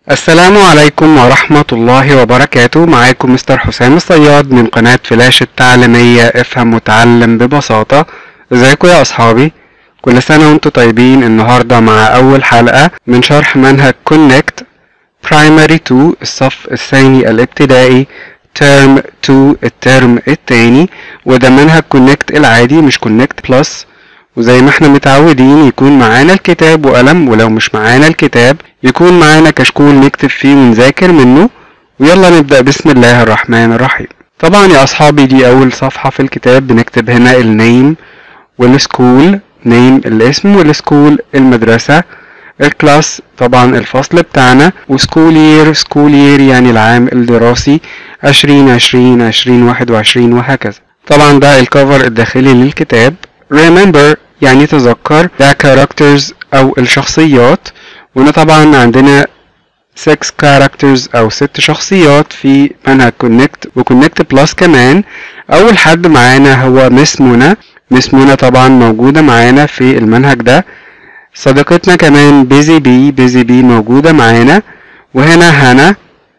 السلام عليكم ورحمة الله وبركاته معاكم مستر حسام الصياد من قناة فلاش التعليمية افهم وتعلم ببساطة ازيكم يا اصحابي كل سنة وانتم طيبين النهاردة مع اول حلقة من شرح منهج كونكت برايمري 2 الصف الثاني الابتدائي ترم 2 الترم التاني وده منهج كونكت العادي مش كونكت بلس وزي ما احنا متعودين يكون معانا الكتاب وقلم ولو مش معانا الكتاب يكون معانا كشكول نكتب فيه ونذاكر منه ويلا نبدأ بسم الله الرحمن الرحيم طبعا يا أصحابي دي أول صفحة في الكتاب بنكتب هنا النيم والسكول نيم الاسم والسكول المدرسة الكلاس طبعا الفصل بتاعنا وسكول يير سكول يير يعني العام الدراسي عشرين عشرين عشرين واحد وعشرين وهكذا طبعا ده الكفر الداخلي للكتاب remember يعني تذكر ده characters أو الشخصيات وهنا طبعا عندنا 6 characters أو ست شخصيات في منهج connect وconnect plus كمان أول حد معانا هو مس منى مس منى طبعا موجودة معانا في المنهج ده صديقتنا كمان بيزي بي بيزي بي موجودة معانا وهنا هنا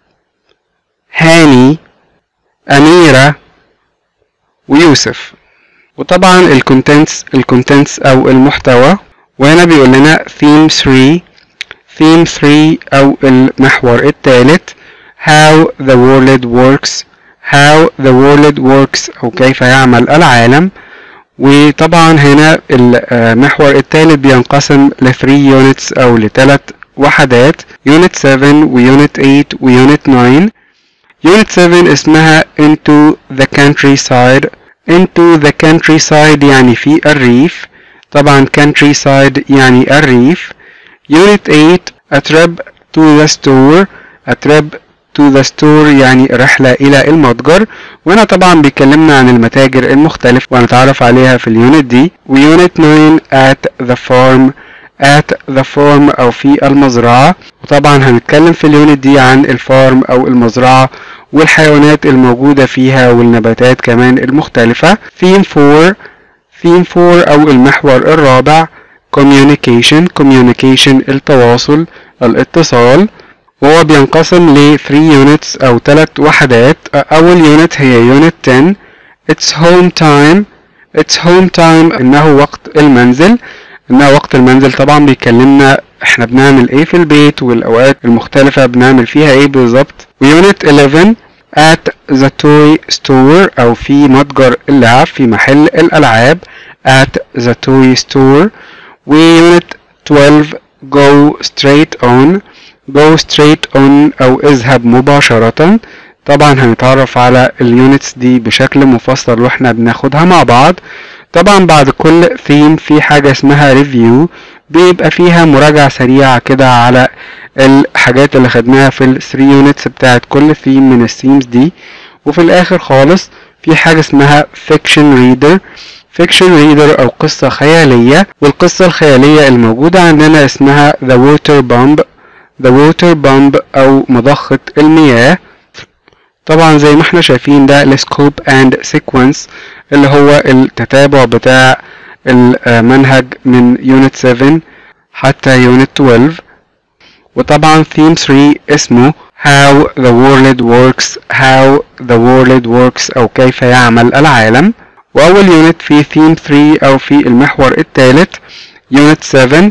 هاني أميرة ويوسف وطبعا الكونتنتس الكونتنتس او المحتوى وهنا بيقول لنا theme 3 theme 3 او المحور الثالث how the world works how the world works او كيف يعمل العالم وطبعا هنا المحور الثالث بينقسم ل 3 units او لثلاث وحدات unit 7 وunit 8 وunit 9 unit 7 اسمها into the countryside into the countryside يعني في الريف طبعا countryside يعني الريف unit 8 a trip to the store a trip to the store يعني رحلة إلى المتجر وهنا طبعا بيكلمنا عن المتاجر المختلفة وهنتعرف عليها في اليونت دي ويونت 9 at the farm at the farm أو في المزرعة وطبعا هنتكلم في اليونت دي عن الفارم أو المزرعة والحيوانات الموجودة فيها والنباتات كمان المختلفة theme 4 theme 4 أو المحور الرابع communication communication التواصل الاتصال وهو بينقسم ل 3 units أو 3 وحدات أول unit هي unit 10 it's home time it's home time إنه وقت المنزل إنه وقت المنزل طبعا بيكلمنا احنا بنعمل ايه في البيت والاوقات المختلفة بنعمل فيها ايه بالظبط ويونت 11 at the toy store او في متجر اللعب في محل الالعاب at the toy store ويونت 12 go straight on go straight on او اذهب مباشرة طبعا هنتعرف على اليونتس دي بشكل مفصل واحنا بناخدها مع بعض طبعا بعد كل ثيم في حاجة اسمها ريفيو بيبقى فيها مراجعة سريعة كده على الحاجات اللي خدناها في ال 3 يونتس بتاعت كل ثيم من الثيمز دي وفي الاخر خالص في حاجة اسمها فيكشن ريدر فيكشن ريدر او قصة خيالية والقصة الخيالية الموجودة عندنا اسمها The Water Bomb The Water Bomb او مضخة المياه طبعا زي ما احنا شايفين ده السكوب اند سيكونس اللي هو التتابع بتاع المنهج من يونت 7 حتى يونت 12 وطبعا theme 3 اسمه how the world works how the world works او كيف يعمل العالم واول يونت في theme 3 او في المحور الثالث يونت 7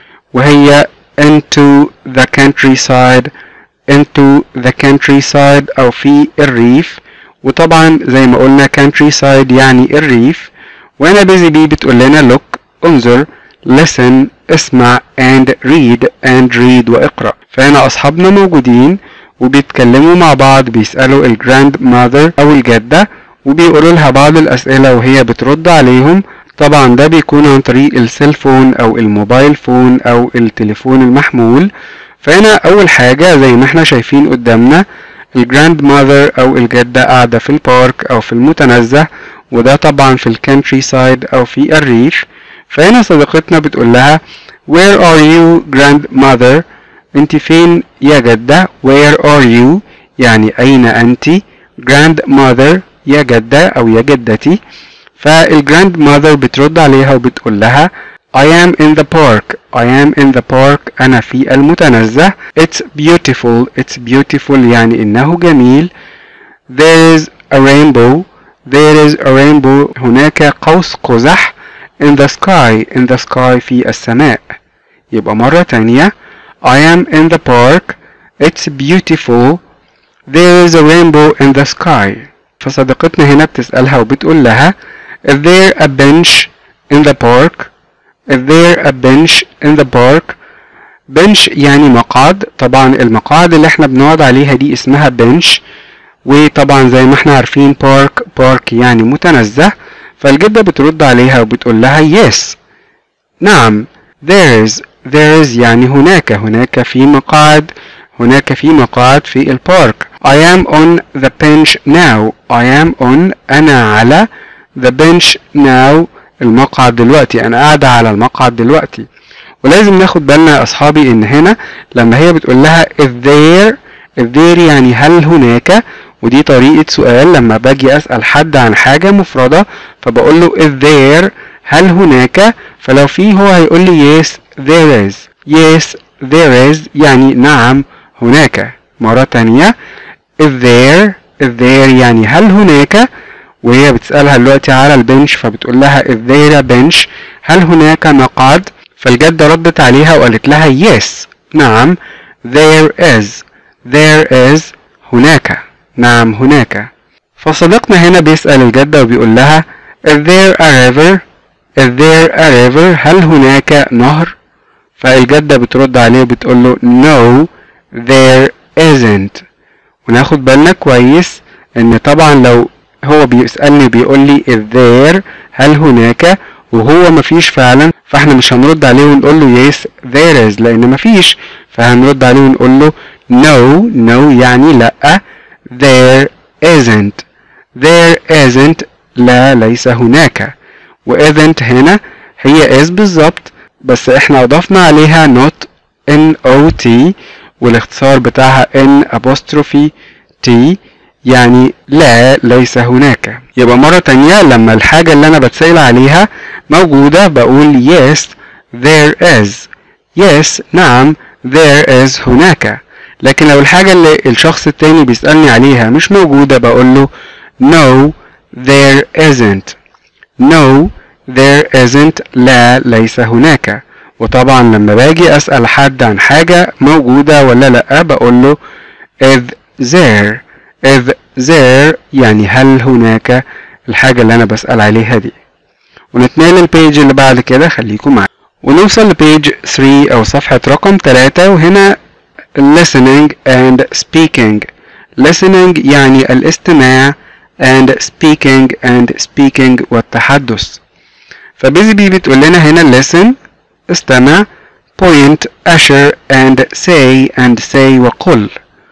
وهي into the countryside into the countryside او في الريف وطبعا زي ما قلنا countryside يعني الريف وهنا بيزي بي بتقول لنا look انظر listen اسمع and read and read واقرأ فهنا أصحابنا موجودين وبيتكلموا مع بعض بيسألوا الجراند ماذر أو الجدة وبيقولوا لها بعض الأسئلة وهي بترد عليهم طبعا ده بيكون عن طريق السيلفون أو الموبايل فون أو التليفون المحمول فهنا أول حاجة زي ما احنا شايفين قدامنا الجراند ماذر أو الجدة قاعدة في البارك أو في المتنزه وده طبعا في الكانتري سايد أو في الريف فهنا صديقتنا بتقول لها Where are you grandmother انت فين يا جدة Where are you يعني أين أنت grandmother يا جدة أو يا جدتي فالجراند ماذر بترد عليها وبتقول لها I am in the park I am in the park أنا في المتنزه It's beautiful It's beautiful يعني إنه جميل There is a rainbow There is a rainbow هناك قوس قزح in the sky in the sky في السماء يبقى مرة تانية I am in the park It's beautiful There is a rainbow in the sky فصديقتنا هنا بتسألها وبتقول لها Is there a bench in the park Is there a bench in the park bench يعني مقعد طبعا المقاعد اللي احنا بنقعد عليها دي اسمها bench وطبعا زي ما احنا عارفين بارك بارك يعني متنزه فالجدة بترد عليها وبتقول لها yes نعم there is there is يعني هناك هناك في مقاعد هناك في مقاعد في البارك I am on the bench now I am on أنا على the bench now المقعد دلوقتي أنا قاعدة على المقعد دلوقتي ولازم ناخد بالنا يا أصحابي إن هنا لما هي بتقول لها if there if there يعني هل هناك ودي طريقة سؤال لما باجي أسأل حد عن حاجة مفردة فبقول له is there هل هناك فلو في هو هيقول لي yes there is yes there is يعني نعم هناك مرة تانية is there is there يعني هل هناك وهي بتسألها دلوقتي على البنش فبتقول لها is there a bench هل هناك مقعد فالجدة ردت عليها وقالت لها yes نعم there is there is هناك نعم هناك فصديقنا هنا بيسأل الجدة وبيقول لها is there a river is there a river هل هناك نهر فالجدة بترد عليه وبتقول له no there isn't وناخد بالنا كويس ان طبعا لو هو بيسألني بيقول لي is there هل هناك وهو مفيش فعلا فاحنا مش هنرد عليه ونقول له yes there is لان مفيش فهنرد عليه ونقول له no no يعني لا there isn't there isn't لا ليس هناك و isn't هنا هي is بالظبط بس احنا اضفنا عليها not n o t والاختصار بتاعها n apostrophe t يعني لا ليس هناك يبقى مرة تانية لما الحاجة اللي أنا بتسأل عليها موجودة بقول yes there is yes نعم there is هناك لكن لو الحاجة اللي الشخص التاني بيسألني عليها مش موجودة بقول له no there isn't no there isn't لا ليس هناك وطبعا لما باجي أسأل حد عن حاجة موجودة ولا لأ بقول له is there is there يعني هل هناك الحاجة اللي أنا بسأل عليها دي ونتنقل البيج اللي بعد كده خليكم معايا ونوصل لبيج 3 أو صفحة رقم 3 وهنا listening and speaking listening يعني الاستماع and speaking and speaking والتحدث فبيزي بي بتقول لنا هنا listen استمع point usher and say and say وقل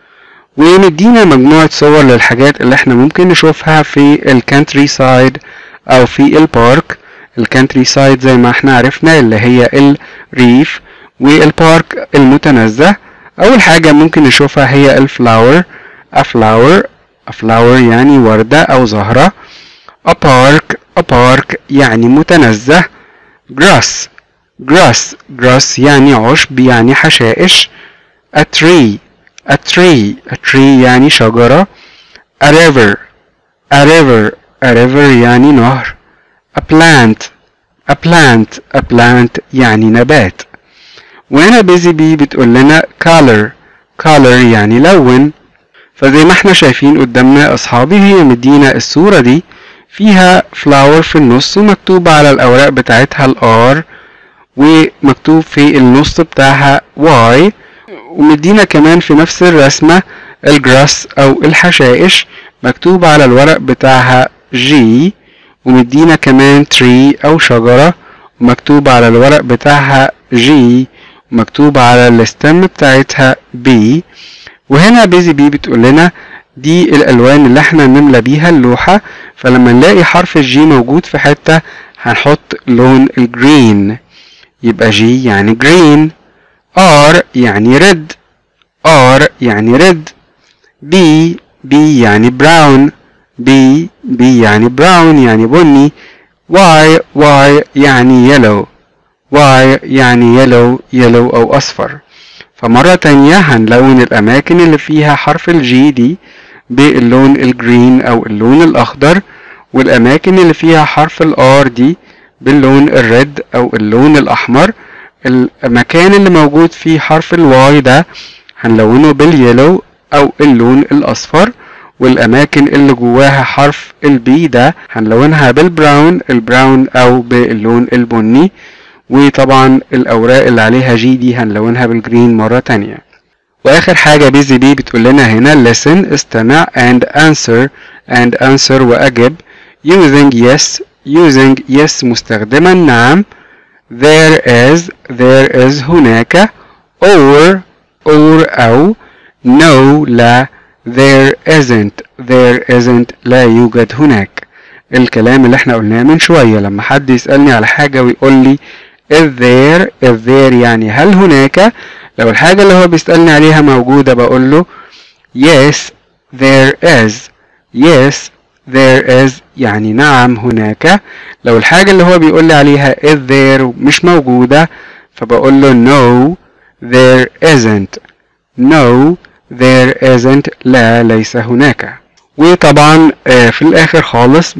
ومدينا مجموعة صور للحاجات اللي احنا ممكن نشوفها في الكانتري سايد او في البارك الكانتري سايد زي ما احنا عرفنا اللي هي الريف والبارك المتنزه اول حاجة ممكن نشوفها هي الفلاور a flower a flower يعني وردة او زهرة a park a park يعني متنزه grass grass grass يعني عشب يعني حشائش a tree a tree a tree يعني شجرة a river a river a river يعني نهر a plant a plant a plant يعني نبات وهنا بيزي بي بتقول لنا color color يعني لون فزي ما احنا شايفين قدامنا يا اصحابي هي مدينا الصورة دي فيها فلاور في النص ومكتوب على الاوراق بتاعتها الار ومكتوب في النص بتاعها واي ومدينا كمان في نفس الرسمة الجراس او الحشائش مكتوب على الورق بتاعها جي ومدينا كمان تري او شجرة ومكتوب على الورق بتاعها جي ومكتوب على الستم بتاعتها بي وهنا بيزي بي بتقول لنا دي الالوان اللي احنا نملى بيها اللوحة فلما نلاقي حرف الجي موجود في حتة هنحط لون الجرين يبقى جي يعني جرين ار يعني ريد ار يعني ريد بي بي يعني براون بي بي يعني براون يعني بني واي واي يعني يلو Y يعني yellow yellow أو أصفر فمرة تانية هنلون الأماكن اللي فيها حرف الجي دي باللون الجرين أو اللون الأخضر والأماكن اللي فيها حرف الآر دي باللون الريد أو اللون الأحمر المكان اللي موجود فيه حرف الواي ده هنلونه باليلو أو اللون الأصفر والأماكن اللي جواها حرف البي ده هنلونها بالبراون البراون أو باللون البني وطبعا الأوراق اللي عليها جي دي هنلونها بالجرين مرة تانية وآخر حاجة بيزي بي بتقول لنا هنا listen استمع and answer and answer وأجب using yes using yes مستخدما نعم there is there is هناك or or أو no لا there isn't there isn't لا يوجد هناك الكلام اللي احنا قلناه من شوية لما حد يسألني على حاجة ويقول لي is there is there يعني هل هناك لو الحاجة اللي هو بيسألني عليها موجودة بقول له yes there is yes there is يعني نعم هناك لو الحاجة اللي هو بيقول لي عليها is there مش موجودة فبقول له no there isn't no there isn't لا ليس هناك وطبعا في الاخر خالص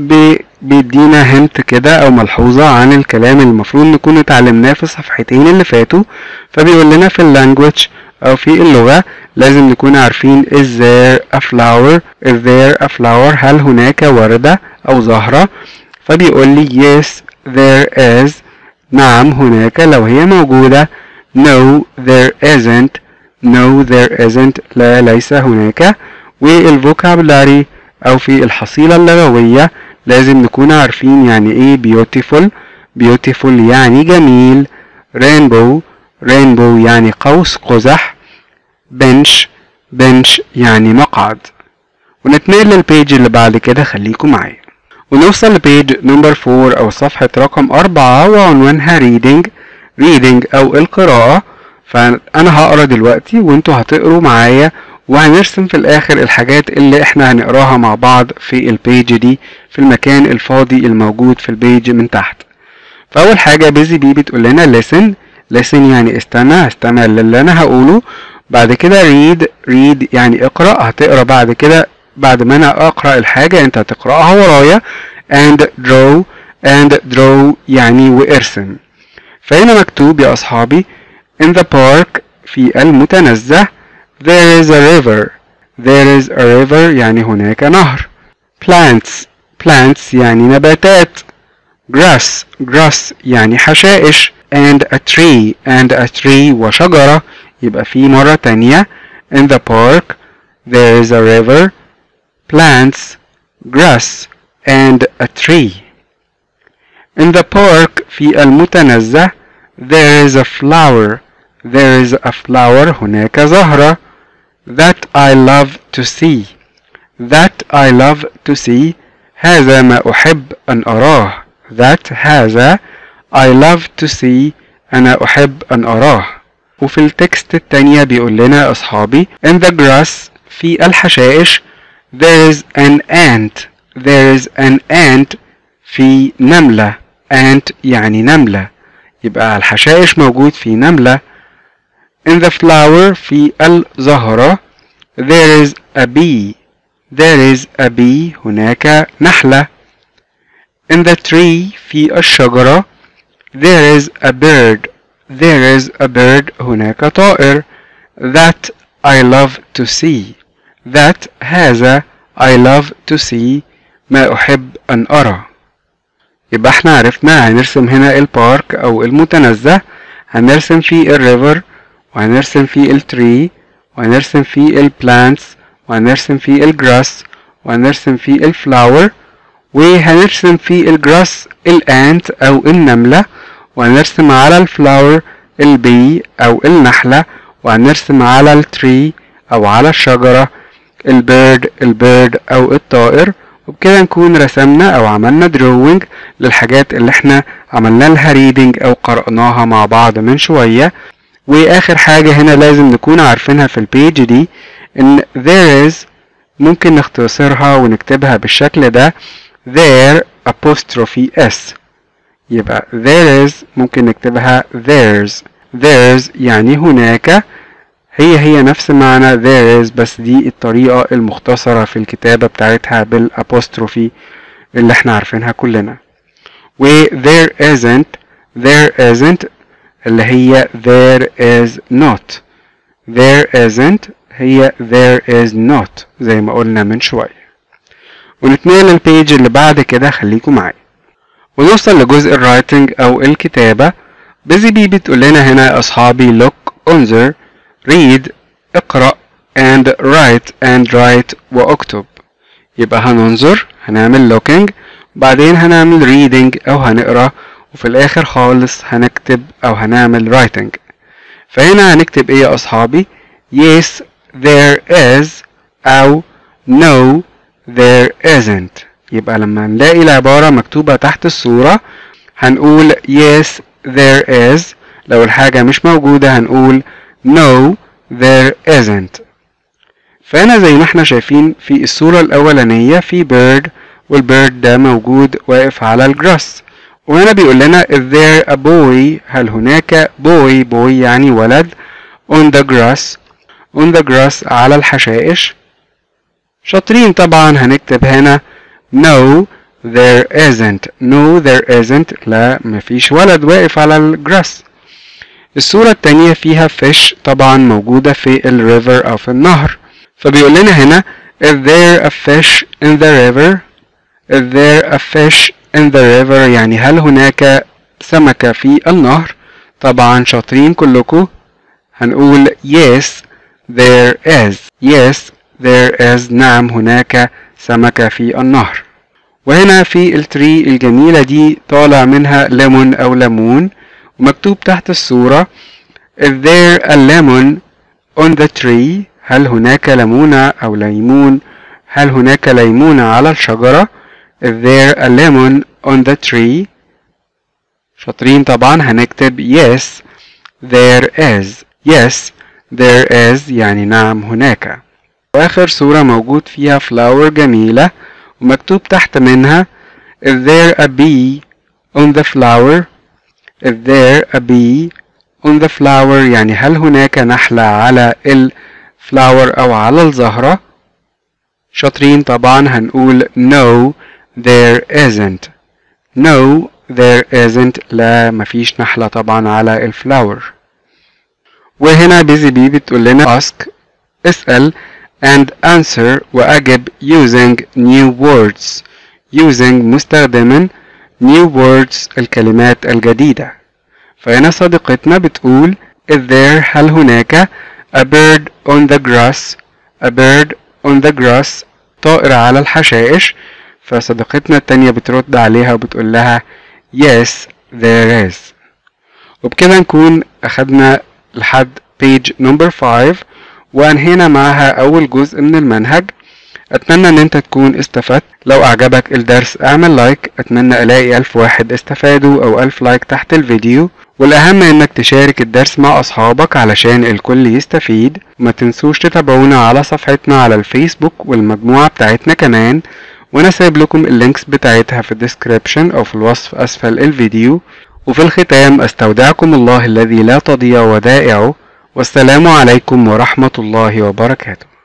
بيدينا هنت كده او ملحوظة عن الكلام اللي المفروض نكون اتعلمناه في الصفحتين اللي فاتوا فبيقول لنا في اللانجوج او في اللغة لازم نكون عارفين is there a flower is there a flower هل هناك وردة او زهرة فبيقول لي yes there is نعم هناك لو هي موجودة no there isn't no there isn't لا ليس هناك والفوكابلاري او في الحصيلة اللغوية لازم نكون عارفين يعني ايه beautiful beautiful يعني جميل rainbow rainbow يعني قوس قزح bench bench يعني مقعد ونتنقل للبيج اللي بعد كده خليكم معايا ونوصل لبيج نمبر 4 او صفحة رقم 4 وعنوانها reading reading او القراءة فانا هقرا دلوقتي وانتوا هتقروا معايا وهنرسم في الاخر الحاجات اللي احنا هنقراها مع بعض في البيج دي في المكان الفاضي الموجود في البيج من تحت فاول حاجة بيزي بي بتقول لنا listen listen يعني استمع استمع للي انا هقوله بعد كده read read يعني اقرأ هتقرأ بعد كده بعد ما انا اقرأ الحاجة انت هتقرأها ورايا and draw and draw يعني وارسم فهنا مكتوب يا اصحابي in the park في المتنزه there is a river there is a river يعني هناك نهر plants plants يعني نباتات grass grass يعني حشائش and a tree and a tree وشجرة يبقى في مرة تانية in the park there is a river plants grass and a tree in the park في المتنزه there is a flower there is a flower هناك زهرة that I love to see that I love to see هذا ما أحب أن أراه that هذا I love to see أنا أحب أن أراه وفي التكست التانية بيقول لنا يا أصحابي in the grass في الحشائش there is an ant there is an ant في نملة ant يعني نملة يبقى الحشائش موجود في نملة in the flower في الزهرة there is a bee there is a bee هناك نحلة in the tree في الشجرة there is a bird there is a bird هناك طائر that I love to see that هذا I love to see ما أحب أن أرى يبقى احنا عرفنا هنرسم هنا البارك أو المتنزه هنرسم فيه الريفر وهنرسم فيه التري وهنرسم فيه البلانتس وهنرسم فيه الجراس وهنرسم فيه الفلاور وهنرسم فيه الجراس الانت او النملة وهنرسم على الفلاور البي او النحلة وهنرسم على التري او على الشجرة البيرد البيرد او الطائر وبكده نكون رسمنا او عملنا دروينج للحاجات اللي احنا عملنا لها ريدنج او قرأناها مع بعض من شوية واخر حاجة هنا لازم نكون عارفينها في البيج دي ان there is ممكن نختصرها ونكتبها بالشكل ده there apostrophe s يبقى there is ممكن نكتبها there's there's يعني هناك هي هي نفس معنى there is بس دي الطريقة المختصرة في الكتابة بتاعتها بالapostrophe اللي احنا عارفينها كلنا و there isn't there isn't اللي هي there is not there isn't هي there is not زي ما قلنا من شوية ونتنقل للبيج اللي بعد كده خليكم معايا ونوصل لجزء الرايتنج أو الكتابة بيزي بي بتقول لنا هنا يا أصحابي look انظر read اقرأ and write and write واكتب يبقى هننظر هنعمل looking بعدين هنعمل reading أو هنقرأ وفي الآخر خالص هنكتب أو هنعمل writing فهنا هنكتب إيه يا أصحابي yes there is أو no there isn't يبقى لما نلاقي العبارة مكتوبة تحت الصورة هنقول yes there is لو الحاجة مش موجودة هنقول no there isn't فهنا زي ما احنا شايفين في الصورة الأولانية في bird والبيرد ده موجود واقف على الجراس وهنا بيقول لنا is there a boy هل هناك boy boy يعني ولد on the grass on the grass على الحشائش شاطرين طبعا هنكتب هنا no there isn't no there isn't لا مفيش ولد واقف على الجراس الصورة التانية فيها fish طبعا موجودة في الريفر أو في النهر فبيقول لنا هنا is there a fish in the river is there a fish in the river يعني هل هناك سمكة في النهر طبعا شاطرين كلكم هنقول yes there is yes there is نعم هناك سمكة في النهر وهنا في التري الجميلة دي طالع منها ليمون أو ليمون ومكتوب تحت الصورة is there a lemon on the tree هل هناك ليمونة أو ليمون هل هناك ليمونة على الشجرة is there a lemon on the tree شاطرين طبعا هنكتب yes there is yes there is يعني نعم هناك وآخر صورة موجود فيها flower جميلة ومكتوب تحت منها is there a bee on the flower is there a bee on the flower يعني هل هناك نحلة على الفلاور أو على الزهرة شاطرين طبعا هنقول no there isn't no there isn't لا مفيش نحلة طبعا على الفلاور وهنا بيزي بي بتقول لنا ask اسأل and answer وأجب using new words using مستخدما new words الكلمات الجديدة فهنا صديقتنا بتقول is there هل هناك a bird on the grass a bird on the grass طائر على الحشائش فصديقتنا التانية بترد عليها وبتقول لها yes there is وبكده نكون أخدنا لحد page number 5 وأنهينا معاها أول جزء من المنهج أتمنى إن أنت تكون استفدت لو أعجبك الدرس اعمل لايك أتمنى ألاقي ألف واحد استفادوا أو ألف لايك تحت الفيديو والأهم إنك تشارك الدرس مع أصحابك علشان الكل يستفيد وما تنسوش تتابعونا على صفحتنا على الفيسبوك والمجموعة بتاعتنا كمان وأنا سايب لكم اللينكس بتاعتها في الديسكريبشن أو في الوصف أسفل الفيديو وفي الختام أستودعكم الله الذي لا تضيع ودائعه والسلام عليكم ورحمة الله وبركاته